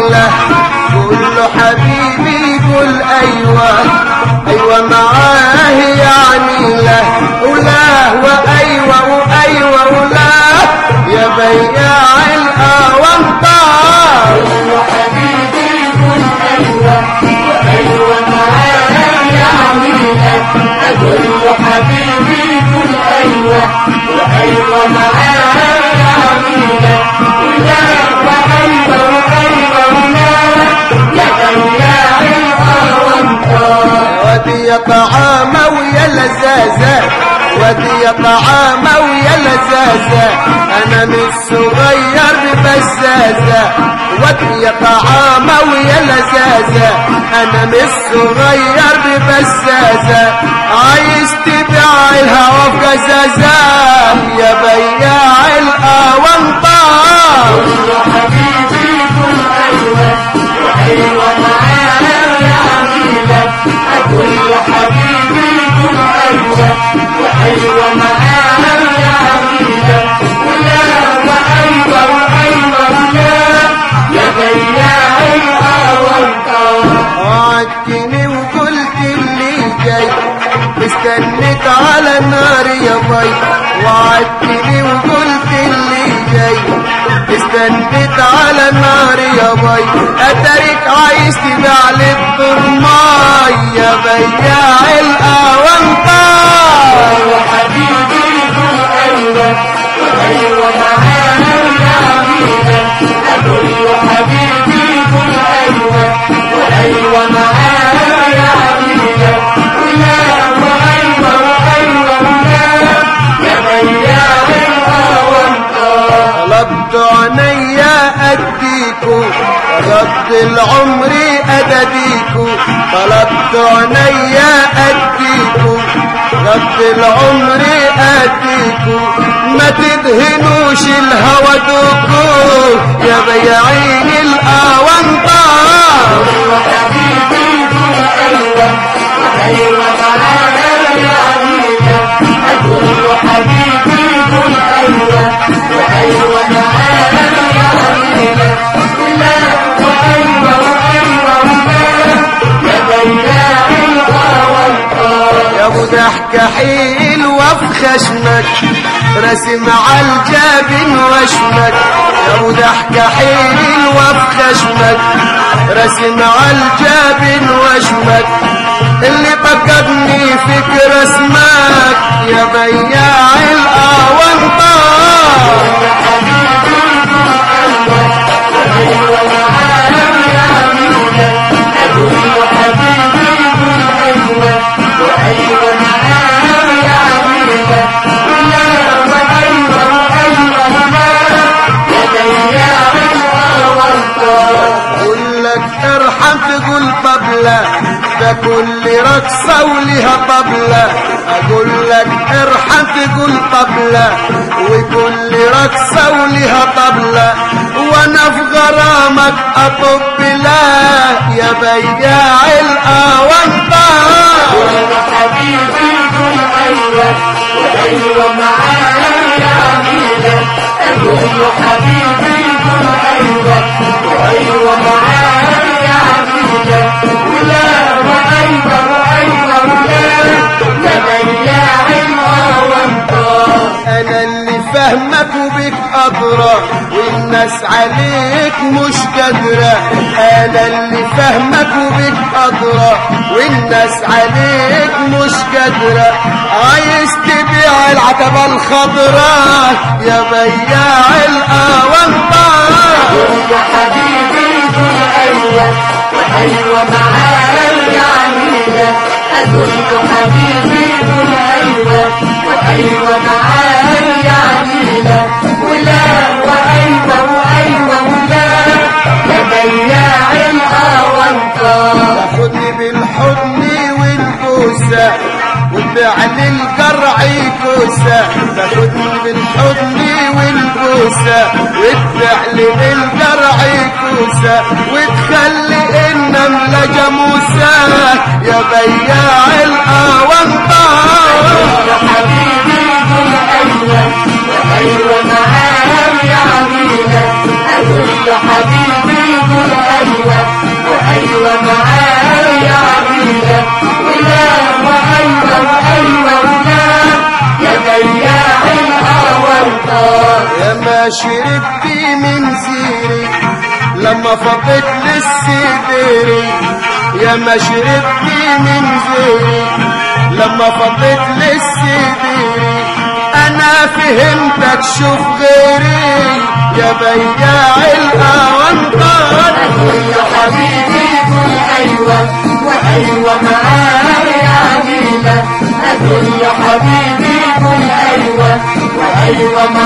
عميلة قول له حبيبي قول ايوه ايوه معاه يعني لا ولا وايوه وايوه ولا يا بياع الاوانطار وحبيبي قول ايوه وايوه معاك يا عميلة اقول له حبيبي قول ايوه وايوه معاك يا عميلة ولا وايوه وايوه ولا يا بياع الاوانطار ودي يا طعامة ويا لزازة ودي يا طعامة ويا لزازة أنا مش صغير ببزازة ودي يا طعامة ويا لزازة أنا مش صغير ببزازة عايز تبيع الهوا في جزازة يا بياع الأوانطار حبيبي قول ايوه وايوه معاك يا عميلة اقول له حبيبي قول ايوه وايوه معاك يا عميلة ولا وايوه وايوه ولا يا بياع الاوانطار وعدتني وقلت اللي جاي استنيت على النار يا باي وعدتني وقلت اللي جاي استنيت على النار يا باي اترك عايز تبيع لي الضرماي يا بياع الاوانطار وحبيبي قول ايوه وايوه معاك يا عميلة اقول له حبيبي قول ايوه وايوه معاك يا عميلة ولا وايوه وايوه ولا يا بياع الاوانطار طلبت عينيا اديكو رد العمر ادديكو طلبت عينيا اديكو رد العمر اديكو ما تدهنوش الهوى دوكو يا بياعين الاوانطار وحبيبي قول ايوه وايوه معاك يا عميلة اقول له حبيبي قول ايوه وايوه معاك يا عميلة ولا وايوه وايوه ولا يا بياع الاوانطار يا ابو ضحكة حلوة في خشمك راسم على الجبين وشمك يا ابو ضحكة حلوة في خشمك راسم على الجبين وشمك اللي فقدني فكر اسمك يا بياع الاوانطار يا حبيبي قول ايوه وايوه معاك يا عميلة اقول له حبيبي قول ايوه وايوه معاك يا عميلة ولا وايوه وايوه ولا يا بياع الاوانطار اقول لك ارحم تقول طبلة ده كل رقصة وليها طبلة اقول لك ارحم تقول طبلة وكل رقصة وليها طبلة وانا في غرامك اطب لا يا بياع الاوانطار يا حبيبي قول ايوه وايوه معاك يا عميلة اقول له حبيبي قول ايوه وايوه معاك يا عميلة ولا وايوه وايوه ولا يا بياع الاوانطار انا اللي فاهمك وبك ادرى والناس عليك مش قادرة انا اللي فاهمك وبك ادرى والناس عليك مش قادرة عايز تبيع العتبة الخضراء يا بياع الاوانطار يا حبيبي قول ايوه وايوه معاك يا عميلة اقول له حبيبي قول ايوه وايوه معاك يا عميلة ولا وايوه وايوه ولا يا بياع الاوانطار تاخدني بالحضن والبوسة وتبيع لي القرع كوسة تاخدني بالحضن والبوسة وتبيع لي القرع كوسة وتخلي النملة جاموسة يا بياع الأوانطار يا حبيبي قول ايوه وايوه معاك يا عميلة اقول له حبيبي قول ما شربت من زيري لما فضيت للسديري يا ما شربت من زيري لما فضيت للسديري انا فهمتك شوف غيري يا بياع الاونطار أقول له حبيبي قول أيوة وأيوة معانا يا عميلة أقول له حبيبي قول أيوة وأيوة معانا